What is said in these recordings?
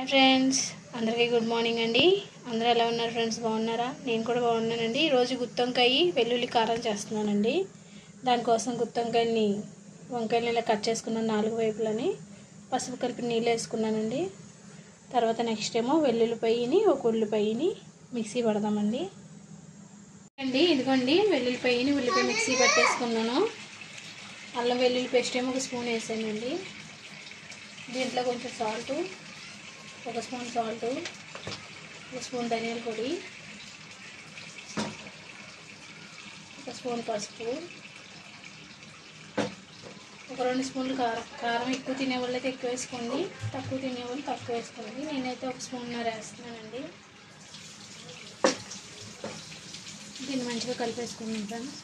hi friends అందరికీ good morning అండి అందరూ ఎలా ఉన్నారు ఫ్రెండ్స్ బాగున్నారా నేను కూడా బాగున్నానండి ఈరోజు గుత్తొంకాయ వెల్లుల్లి కారం చేస్తున్నానండి దానికోసం గుత్తొంకాయని వంకాయలు ఇలా కట్ చేసుకున్నాను నాలుగు వైపులని పసుపు కలిపి నీళ్ళు వేసుకున్నానండి తర్వాత నెక్స్ట్ ఏమో వెల్లుల్లిపాయని ఒక ఉల్లిపాయని మిక్సీ పడదామండి అండి ఇదిగోండి వెల్లుల్లిపాయని ఉల్లిపాయ మిక్సీ పట్టేసుకున్నాను అల్లం వెల్లుల్లి పేస్ట్ ఏమో ఒక స్పూన్ వేసానండి దీంట్లో కొంచెం సాల్ట్ ఒక స్పూన్ సాల్ట్ ఒక స్పూన్ ధనియాల పొడి ఒక స్పూన్ పసుపు ఒక రెండు స్పూన్లు కారం కారం ఎక్కువ తినేవాళ్ళు అయితే ఎక్కువ వేసుకోండి తక్కువ తినేవాళ్ళు తక్కువ వేసుకోండి నేనైతే ఒక స్పూన్నర వేస్తున్నానండి దీన్ని మంచిగా కలిపేసుకున్నాం ఫ్రెండ్స్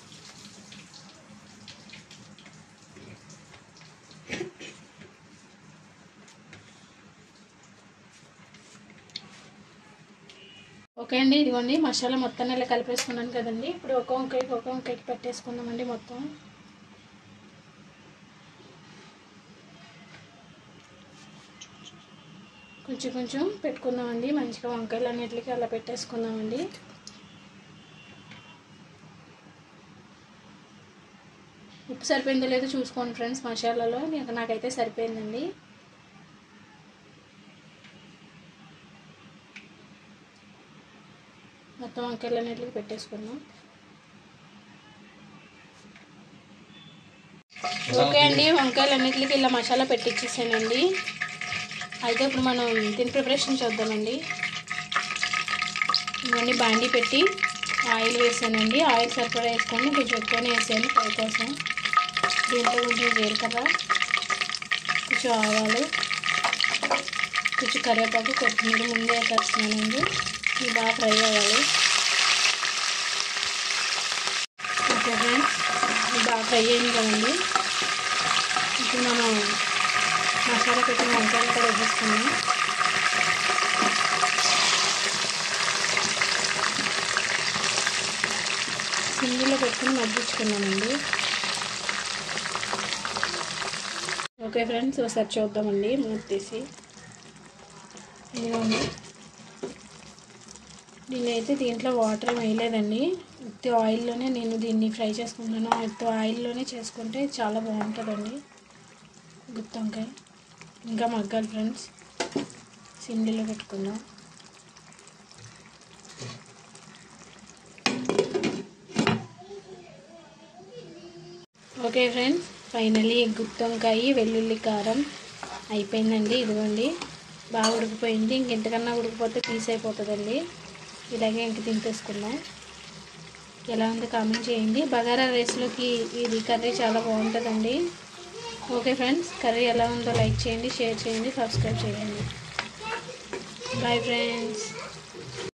ఓకే అండి ఇదిగోండి మసాలా మొత్తం ఇలా కలిపేసుకున్నాను కదండి ఇప్పుడు ఒక వంకాయకి ఒక వంకాయకి పెట్టేసుకుందామండి మొత్తం కొంచెం కొంచెం పెట్టుకుందామండి మంచిగా వంకాయలు అన్నిటికీ అలా పెట్టేసుకుందామండి ఉప్పు సరిపోయిందో లేదో చూసుకోండి ఫ్రెండ్స్ మసాలాలో నాకు నాకైతే సరిపోయిందండి మొత్తం వంకాయలు అన్నిటికి పెట్టేసుకుందాం ఓకే అండి వంకాయలు అన్నిటికి ఇలా మసాలా పెట్టించేసానండి అయితే ఇప్పుడు మనం దీని ప్రిపరేషన్ చూద్దామండి ఇవన్నీ బాండీ పెట్టి ఆయిల్ వేసానండి ఆయిల్ సరిపడా వేసుకొని కొంచెం ఎక్కువనే వేసాను ఫ్రై కోసం దీంట్లో కొంచెం జీలకర్ర కొంచెం ఆవాలు కొంచెం కరివేపాకు కొత్తిమీర ముందే వేసేస్తున్నానండి ఇవి బాగా ఫ్రై అవ్వాలి ఓకే ఫ్రెండ్స్ ఇది బాగా ఫ్రై అయింది కదండి ఇప్పుడు మనం మసాలా పెట్టిన వంకాయలు కూడా వేసేసుకున్నాం సింగిలో పెట్టుకుని మగ్గించుకున్నామండి ఓకే ఫ్రెండ్స్ ఒకసారి చూద్దామండి మూత తీసి ఇదిగోండి దీన్ని అయితే దీంట్లో వాటర్ ఏం వేయలేదండి ఉత్తి ఆయిల్లోనే నేను దీన్ని ఫ్రై చేసుకుంటాను ఉత్తి ఆయిల్లోనే చేసుకుంటే చాలా బాగుంటుందండి గుత్తొంకాయ ఇంకా మగ్గాలి ఫ్రెండ్స్ సిండిలో పెట్టుకుందాం ఓకే ఫ్రెండ్స్ ఫైనలీ గుత్తొంకాయ వెల్లుల్లి కారం అయిపోయిందండి ఇదిగోండి బాగా ఉడికిపోయింది ఇంక ఇంతకన్నా ఉడికిపోతే పీస్ అయిపోతుందండి ఇలాగే ఇంక తింపేసుకుందాం ఎలా ఉంది కామెంట్ చేయండి బగారా రైస్లోకి ఇది కర్రీ చాలా బాగుంటుందండి ఓకే ఫ్రెండ్స్ కర్రీ ఎలా ఉందో లైక్ చేయండి షేర్ చేయండి సబ్స్క్రైబ్ చేయండి బాయ్ ఫ్రెండ్స్